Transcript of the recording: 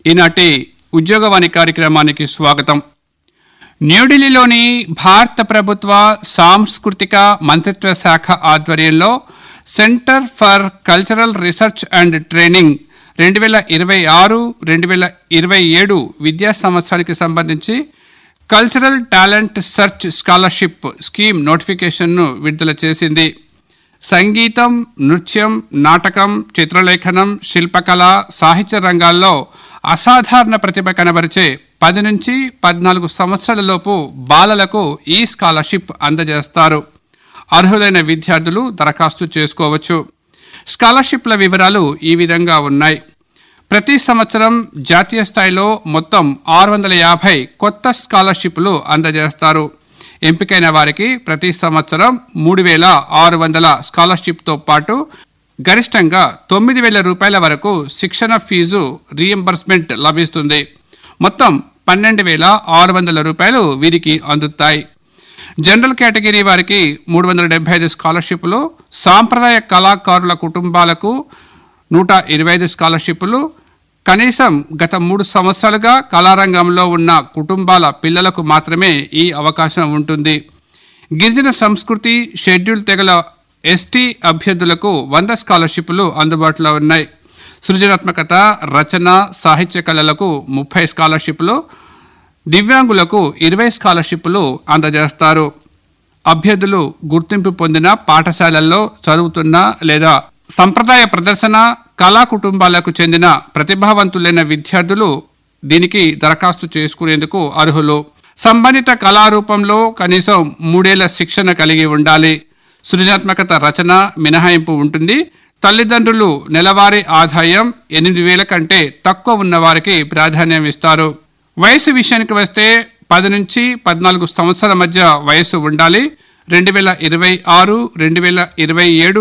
ఈనాటి ఉద్యోగవాణి కార్యక్రమానికి స్వాగతం న్యూఢిల్లీలోని భారత ప్రభుత్వ సాంస్కృతిక మంత్రిత్వ శాఖ ఆధ్వర్యంలో centre for cultural research and training రెండు వేల ఇరవై ఆరు రెండు వేల ఇరవై ఏడు విద్యా సంవత్సరానికి సంబంధించి cultural talent search scholarship scheme నోటిఫికేషన్ను విడుదల చేసింది సంగీతం నృత్యం నాటకం చిత్రలేఖనం శిల్పకళ సాహిత్య రంగాల్లో అసాధారణ ప్రతిభ కనబరిచే పది నుంచి పద్నాలుగు సంవత్సరాలలోపు బాలలకు ఈ స్కాలర్షిప్ అందజేస్తారు అర్హులైన విద్యార్థులు దరఖాస్తు చేసుకోవచ్చు స్కాలర్షిప్ల వివరాలు ఈ విధంగా ఉన్నాయి ప్రతి సంవత్సరం జాతీయ స్థాయిలో మొత్తం ఆరు వందల యాభై కొత్త స్కాలర్షిప్లు అందజేస్తారు ఎంపికైన వారికి ప్రతి సంవత్సరం మూడు వేల ఆరు వందల స్కాలర్షిప్తో పాటు గరిష్టంగా తొమ్మిది వేల రూపాయల వరకు శిక్షణ ఫీజు రీఎంబర్స్మెంట్ లభిస్తుంది మొత్తం పన్నెండు వేల ఆరు వందల రూపాయలు వీరికి అందుతాయి జనరల్ కేటగిరీ వారికి మూడు వందల డెబ్బై ఐదు స్కాలర్షిప్లు సాంప్రదాయ కళాకారుల కుటుంబాలకు నూట ఇరవై ఐదు స్కాలర్షిప్లు కనీసం గత మూడు సంవత్సరాలుగా కళారంగంలో ఉన్న కుటుంబాల పిల్లలకు మాత్రమే ఈ అవకాశం ఉంటుంది గిరిజన సంస్కృతి షెడ్యూల్ తెగల ఎస్టీ అభ్యర్థులకు వంద స్కాలర్షిప్లు అందుబాటులో ఉన్నాయి సృజనాత్మకత రచన సాహిత్య కళలకు ముప్పై స్కాలర్షిప్లు దివ్యాంగులకు ఇరవై స్కాలర్షిప్లు అందజేస్తారు అభ్యర్థులు గుర్తింపు పొందిన పాఠశాలల్లో చదువుతున్న లేదా సంప్రదాయ ప్రదర్శన కళా కుటుంబాలకు చెందిన ప్రతిభావంతులైన విద్యార్థులు దీనికి దరఖాస్తు చేసుకునేందుకు అర్హులు సంబంధిత కళారూపంలో కనీసం మూడేళ్ల శిక్షణ కలిగి ఉండాలి సృజనాత్మకత రచన మినహాయింపు ఉంటుంది తల్లిదండ్రులు నెలవారీ ఆదాయం ఎనిమిది వేల కంటే తక్కువ ఉన్న వారికి ప్రాధాన్యం ఇస్తారు వయసు విషయానికి వస్తే పది నుంచి పద్నాలుగు సంవత్సరాల మధ్య వయసు ఉండాలి రెండు వేల ఇరవై ఆరు రెండు వేల ఇరవై ఏడు